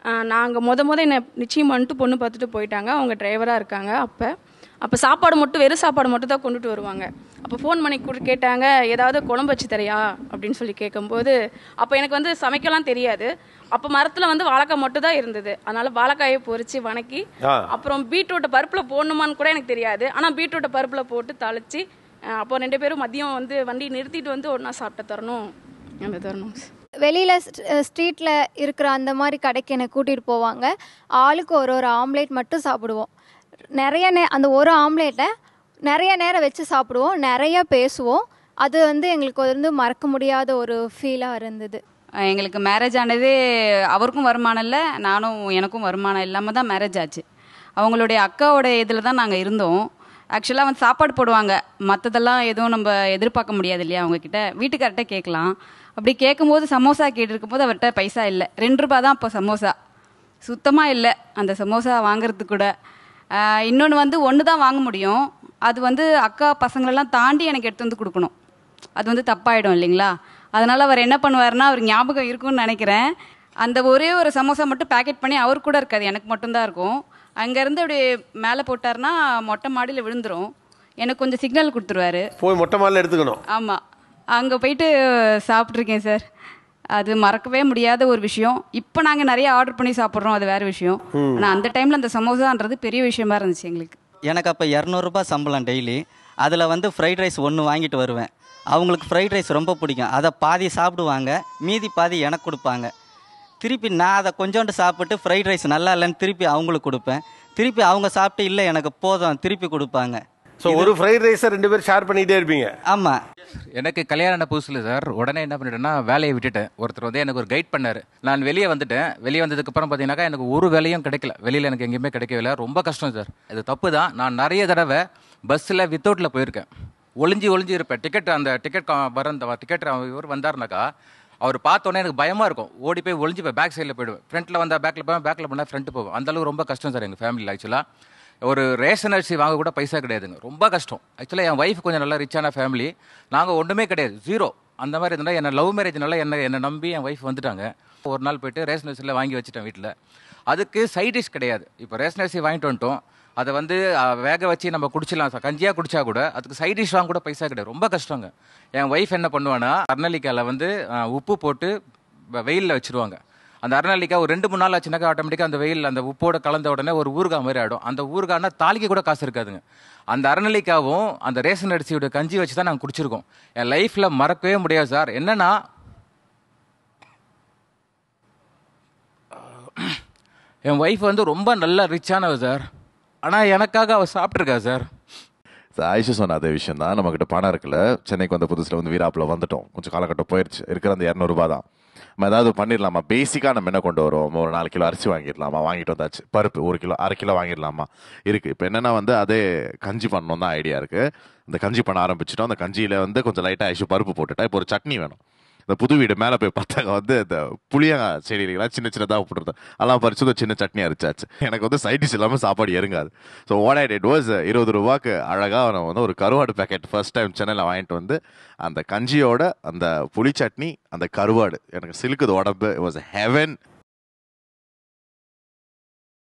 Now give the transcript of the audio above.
நாங்கள் முத முத என்னை நிச்சயம் பண்ணிட்டு பொண்ணு பார்த்துட்டு போயிட்டாங்க அவங்க டிரைவராக இருக்காங்க அப்போ அப்போ சாப்பாடு மட்டும் வெறும் சாப்பாடு மட்டும் தான் கொண்டுட்டு வருவாங்க அப்போ ஃபோன் பண்ணி கூட கேட்டாங்க ஏதாவது குழம்பு வச்சு தரியா அப்படின்னு சொல்லி கேட்கும்போது அப்போ எனக்கு வந்து சமைக்கலாம் தெரியாது அப்போ மரத்தில் வந்து வாழைக்காய் மட்டும் தான் இருந்தது அதனால வாழைக்காயை பொரிச்சு வணக்கி ஆ. அப்புறம் பீட்ரூட்டை பருப்பில் போடணுமான்னு கூட எனக்கு தெரியாது ஆனால் பீட்ரூட்டை பருப்பில் போட்டு தாளிச்சு அஹ், அப்போ ரெண்டு பேரும் மதியம் வந்து வண்டி நிறுத்திட்டு வந்து ஒன்றா சாப்பிட்ட தரணும் அந்த தரணும் வெளியில் ஸ்ட்ரீட்டில் இருக்கிற அந்த மாதிரி கடைக்கு என்னை கூட்டிகிட்டு போவாங்க ஆளுக்கு ஒரு ஒரு ஆம்லேட் மட்டும் சாப்பிடுவோம் நிறைய நே அந்த ஒரு ஆம்லேட்டை நிறைய நேரம் வச்சு சாப்பிடுவோம் நிறைய பேசுவோம் அது வந்து எங்களுக்கு வந்து மறக்க முடியாத ஒரு ஃபீலாக இருந்தது அஹ் எங்களுக்கு மேரேஜ் ஆனதே அவருக்கும் வருமானம் இல்லை நானும் எனக்கும் வருமானம் இல்லாமல் தான் மேரேஜ் ஆச்சு அவங்களுடைய அக்காவோட இதில் தான் நாங்கள் இருந்தோம் ஆக்சுவலாக வந்து சாப்பாடு போடுவாங்க மற்றதெல்லாம் எதுவும் நம்ம எதிர்பார்க்க முடியாது இல்லையா அவங்கக்கிட்ட வீட்டுக்கார்ட்ட கேட்கலாம் அப்படி கேட்கும்போது சமோசா கேட்டிருக்கும் போது அவர்கிட்ட பைசா இல்லை ரெண்டு ரூபா தான் அப்போ சமோசா சுத்தமாக இல்லை அந்த சமோசா வாங்குறதுக்கு கூட இன்னொன்று வந்து ஒன்று தான் வாங்க முடியும் அது வந்து அக்கா பசங்களெல்லாம் தாண்டி எனக்கு எடுத்து வந்து கொடுக்கணும் அது வந்து தப்பாயிடும் இல்லைங்களா அதனால் அவர் என்ன பண்ணுவாருன்னா அவர் ஞாபகம் இருக்கும்னு நினைக்கிறேன் அந்த ஒரே ஒரு சமோசா மட்டும் பேக்கெட் பண்ணி அவர் கூட இருக்காது எனக்கு மட்டும்தான் இருக்கும் அங்கேருந்து அப்படி மேலே போட்டாருன்னா மொட்டை மாடியில் விழுந்துரும் எனக்கு கொஞ்சம் சிக்னல் கொடுத்துருவாரு போய் மொட்டை மாலில் எடுத்துக்கணும் ஆமாம் அங்கே போயிட்டு சாப்பிட்ருக்கேன் சார் அது மறக்கவே முடியாத ஒரு விஷயம் இப்போ நாங்கள் நிறைய ஆர்டர் பண்ணி சாப்பிட்றோம் அது வேறு விஷயம் ஆனால் அந்த டைமில் அந்த சமோசான்றது பெரிய விஷயமா இருந்துச்சு எங்களுக்கு எனக்கு அப்போ இரநூறுபா சம்பளம் டெய்லி அதில் வந்து ஃப்ரைட் ரைஸ் ஒன்று வாங்கிட்டு வருவேன் அவங்களுக்கு ஃப்ரைட் ரைஸ் ரொம்ப பிடிக்கும் அதை பாதி சாப்பிடுவாங்க மீதி பாதி எனக்கு கொடுப்பாங்க திருப்பி நான் அதை கொஞ்சோண்டு சாப்பிட்டு ஃப்ரைட் ரைஸ் நல்லா இல்லைன்னு திருப்பி அவங்களுக்கு கொடுப்பேன் திருப்பி அவங்க சாப்பிட்டு இல்லை எனக்கு போதும் திருப்பி கொடுப்பாங்க ஸோ ஒரு ஃப்ரைட் ரைஸை ரெண்டு பேரும் ஷேர் பண்ணிகிட்டே இருப்பீங்க ஆமாம் எனக்கு கல்யாணம் ஆன புதுசில் சார் உடனே என்ன பண்ணிட்டேன்னா வேலையை விட்டுட்டேன் ஒருத்தர் வந்து எனக்கு ஒரு கைட் பண்ணார் நான் வெளியே வந்துட்டேன் வெளியே வந்ததுக்கப்புறம் பார்த்தீங்கன்னாக்கா எனக்கு ஒரு வேலையும் கிடைக்கல வெளியில் எனக்கு எங்கேயுமே கிடைக்கவே இல்லை ரொம்ப கஷ்டம் சார் இது தப்பு தான் நான் நிறைய தடவை பஸ்ஸில் வித்தவுட்டில் போயிருக்கேன் ஒளிஞ்சி ஒளிஞ்சி இருப்பேன் டிக்கெட் அந்த டிக்கெட் வர அந்த டிக்கெட் இவர் வந்தாருனாக்கா அவர் பார்த்தோன்னே எனக்கு பயமாக இருக்கும் ஓடி போய் ஒளிஞ்சுப்பேன் பேக் சைடில் போயிடுவேன் ஃப்ரண்ட்டில் வந்தால் பேக்கில் போவேன் பேக்கில் போனால் ஃப்ரண்ட் போவேன் அந்த அளவுக்கு ரொம்ப கஷ்டம் சார் எங்கள் ஃபேமிலியில் ஆக்சுவலாக ஒரு ரேஷன் அரிசி வாங்க கூட பைசா கிடையாதுங்க ரொம்ப கஷ்டம் ஆக்சுவலாக என் ஒய்ஃப் கொஞ்சம் நல்லா ரிச்சான ஃபேமிலி நாங்கள் ஒன்றுமே கிடையாது ஜீரோ அந்த மாதிரி இருந்தால் என்ன லவ் மேரேஜ்னால என்ன என்னை நம்பி என் ஒய்ஃப் வந்துட்டாங்க ஒரு நாள் போயிட்டு ரேஷன் அரிசியில் வாங்கி வச்சுட்டேன் வீட்டில் அதுக்கு சைட் டிஷ் கிடையாது இப்போ ரேஷன் அரிசி வாங்கிட்டு வந்துட்டோம் அதை வந்து அஹ், வேக வச்சு நம்ம குடிச்சிடலாம் சார் கஞ்சியாக குடிச்சா கூட அதுக்கு சைட் டிஷ் வாங்க கூட பைசா கிடையாது ரொம்ப கஷ்டங்க என் ஒய்ஃப் என்ன பண்ணுவான்னா அர்னலிக்காயில் வந்து அஹ், உப்பு போட்டு வெயிலில் வச்சுருவாங்க அந்த அரணாளிக்காய் ஒரு ரெண்டு மூணு நாள் ஆச்சுனாக்கா ஆட்டோமேட்டிக்காக அந்த வெயில் அந்த உப்போட கலந்த உடனே ஒரு ஊறுகாய் மாதிரி ஆகிடும் அந்த ஊறுகாய்னா தாளிக்க கூட காசு இருக்காதுங்க அந்த அரணலிக்காவும் அந்த ரேஷன் அரிசியோட கஞ்சி வச்சு தான் நாங்கள் குடிச்சிருக்கோம் என் லைஃப்பில் மறக்கவே முடியாது சார் என்னன்னா என் ஒய்ஃப் வந்து ரொம்ப நல்ல ரிச்சானவ சார் ஆனால் எனக்காக அவள் சாப்பிட்ருக்கா சார் ஆயிஷா சொன்ன அதே விஷயம் தான் நம்மக்கிட்ட பணம் இருக்குல்ல சென்னைக்கு வந்த புதுசில் வந்து வீராப்பில் வந்துட்டோம் கொஞ்சம் காலகட்டம் போயிடுச்சு இருக்கிற அந்த இரநூறுபா தான் நம்ம ஏதாவது பண்ணிடலாமா பேசிக்காக நம்ம என்ன கொண்டு வரோம் ஒரு நாலு கிலோ அரிசி வாங்கிடலாமா வாங்கிட்டு வந்தாச்சு பருப்பு ஒரு கிலோ அரை கிலோ வாங்கிடலாமா இருக்குது இப்போ என்னென்னா வந்து அதே கஞ்சி பண்ணணும் தான் ஐடியா இருக்குது இந்த கஞ்சி பண்ண ஆரம்பிச்சிட்டோம் அந்த கஞ்சியில் வந்து கொஞ்சம் லைட்டாக ஐஷு பருப்பு போட்டுட்டா இப்போ ஒரு சட்னி வேணும் இந்த புது வீடு மேலே போய் பார்த்தாங்க வந்து இந்த புளியங்கா செடிகள்லாம் சின்ன சின்னதாக போட்டுருது அதெல்லாம் பறிச்சு ஒரு சின்ன சட்னி அரைச்சாச்சு எனக்கு வந்து சைட் டிஷ் இல்லாமல் சாப்பாடு இறங்காது so what I did was இருபது ரூபாய்க்கு அழகாக நான் வந்து ஒரு கருவாடு பேக்கெட் ஃபர்ஸ்ட் டைம் சென்னையில் வாங்கிட்டு வந்து அந்த கஞ்சியோட அந்த புளி சட்னி அந்த கருவாடு எனக்கு சிலுக்குது உடம்பு வாஸ் ஹெவன்